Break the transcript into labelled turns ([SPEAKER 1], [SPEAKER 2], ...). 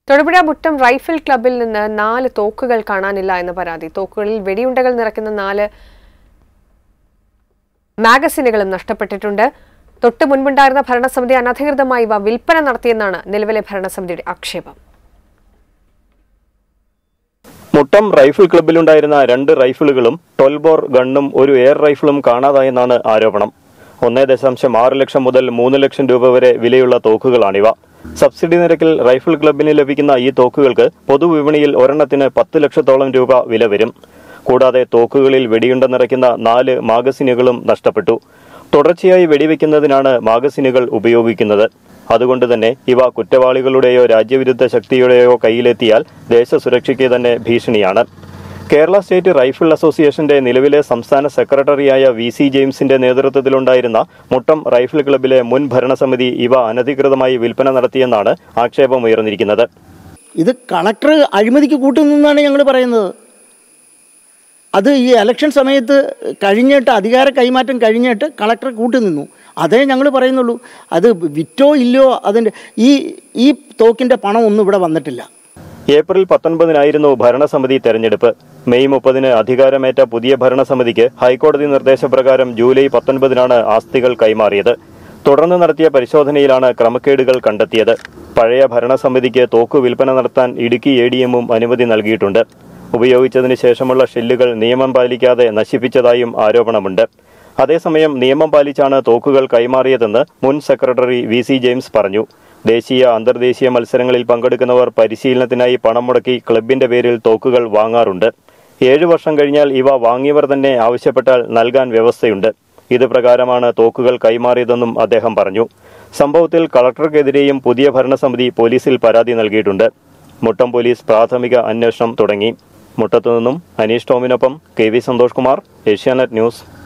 [SPEAKER 1] Thodupuzha Muttom rifle ക്ലബിൽ നിന്ന് നാല് തോക്കുകൾ കാണാനില്ല എന്ന പരാതി തോക്കുകളിൽ വെടിയുണ്ടകൾ നിറയ്ക്കുന്ന നാല് മാഗസിനുകളും നഷ്ടപ്പെട്ടിട്ടുണ്ട് തൊട്ട് മുൻപുണ്ടായിരുന്ന ഭരണസമിതി അനധികൃതമായി ഇവ വിൽപ്പന നടത്തിയെന്നാണ് നിലവിലെ ഭരണസമിതിയുടെ ആക്ഷേപം
[SPEAKER 2] മുട്ടം റൈഫിൾ ക്ലബ്ബിലുണ്ടായിരുന്ന രണ്ട് റൈഫിളുകളും ട്വൽവ് ബോർ ഗണ്ണും ഒരു എയർ റൈഫിളും കാണാതായെന്നാണ് ആരോപണം ഒന്നേ ദശാംശം ആറ് ലക്ഷം മുതൽ മൂന്ന് ലക്ഷം രൂപ വരെ വിലയുള്ള തോക്കുകളാണിവ സബ്സിഡി നിരക്കിൽ റൈഫിൾ ക്ലബിന് ലഭിക്കുന്ന ഈ തോക്കുകൾക്ക് പൊതുവിപണിയിൽ ഒരെണ്ണത്തിന് പത്ത് ലക്ഷത്തോളം രൂപ വില വരും കൂടാതെ തോക്കുകളിൽ വെടിയുണ്ട നിറയ്ക്കുന്ന നാല് മാഗസിനുകളും നഷ്ടപ്പെട്ടു തുടർച്ചയായി വെടിവെക്കുന്നതിനാണ് മാഗസിനുകൾ ഉപയോഗിക്കുന്നത് അതുകൊണ്ട് തന്നെ ഇവ കുറ്റവാളികളുടെയോ രാജ്യവിരുദ്ധ ശക്തിയുടെയോ കയ്യിലെത്തിയാൽ ദേശസുരക്ഷയ്ക്ക് തന്നെ ഭീഷണിയാണ് കേരള സ്റ്റേറ്റ് റൈഫിൾ അസോസിയേഷന്റെ നിലവിലെ സംസ്ഥാന സെക്രട്ടറിയായ വി സി ജെയിംസിന്റെ നേതൃത്വത്തിലുണ്ടായിരുന്ന മുട്ടം റൈഫിൾ ക്ലബിലെ മുൻ ഭരണസമിതി ഇവ അനധികൃതമായി വിൽപ്പന നടത്തിയെന്നാണ് ആക്ഷേപമുയർന്നിരിക്കുന്നത്
[SPEAKER 3] ഇത് കളക്ടർ അഴിമതിക്ക് കൂട്ടുനിന്നാണ് ഞങ്ങൾ പറയുന്നത് അത് ഈ ഇലക്ഷൻ സമയത്ത് കഴിഞ്ഞിട്ട് അധികാര കൈമാറ്റം കഴിഞ്ഞിട്ട് കളക്ടർ കൂട്ടുനിന്നു അതേ ഞങ്ങൾ പറയുന്നുള്ളൂ അത് വിറ്റോ ഇല്ലയോ അതിൻ്റെ ഈ ഈ തോക്കിൻ്റെ പണം ഒന്നും ഇവിടെ വന്നിട്ടില്ല
[SPEAKER 2] ഏപ്രിൽ പത്തൊൻപതിനായിരുന്നു ഭരണസമിതി തെരഞ്ഞെടുപ്പ് മെയ് മുപ്പതിന് അധികാരമേറ്റ പുതിയ ഭരണസമിതിക്ക് ഹൈക്കോടതി നിർദ്ദേശപ്രകാരം ജൂലൈ പത്തൊൻപതിനാണ് ആസ്തികൾ കൈമാറിയത് തുടർന്ന് നടത്തിയ പരിശോധനയിലാണ് ക്രമക്കേടുകൾ കണ്ടെത്തിയത് പഴയ ഭരണസമിതിക്ക് തോക്ക് വിൽപ്പന നടത്താൻ ഇടുക്കി എ ഡി എമ്മും അനുമതി നൽകിയിട്ടുണ്ട് ഉപയോഗിച്ചതിന് ശേഷമുള്ള ഷെല്ലുകൾ നിയമം പാലിക്കാതെ നശിപ്പിച്ചതായും ആരോപണമുണ്ട് അതേസമയം നിയമം പാലിച്ചാണ് തോക്കുകൾ കൈമാറിയതെന്ന് മുൻ സെക്രട്ടറി വി സി ജെയിംസ് പറഞ്ഞു ദേശീയ അന്തർദേശീയ മത്സരങ്ങളിൽ പങ്കെടുക്കുന്നവർ പരിശീലനത്തിനായി പണം മുടക്കി ക്ലബിന്റെ പേരിൽ തോക്കുകൾ വാങ്ങാറുണ്ട് ഏഴു വർഷം കഴിഞ്ഞാൽ ഇവ വാങ്ങിയവർ തന്നെ ആവശ്യപ്പെട്ടാൽ നൽകാൻ വ്യവസ്ഥയുണ്ട് ഇത് പ്രകാരമാണ് തോക്കുകൾ കൈമാറിയതെന്നും അദ്ദേഹം പറഞ്ഞു സംഭവത്തിൽ കളക്ടർക്കെതിരെയും പുതിയ ഭരണസമിതി പോലീസിൽ പരാതി നൽകിയിട്ടുണ്ട് മുട്ടം പോലീസ് പ്രാഥമിക അന്വേഷണം തുടങ്ങി മുട്ടത്തുനിന്നും അനീഷ് ടോമിനൊപ്പം K V Santhosh Kumar Asianet news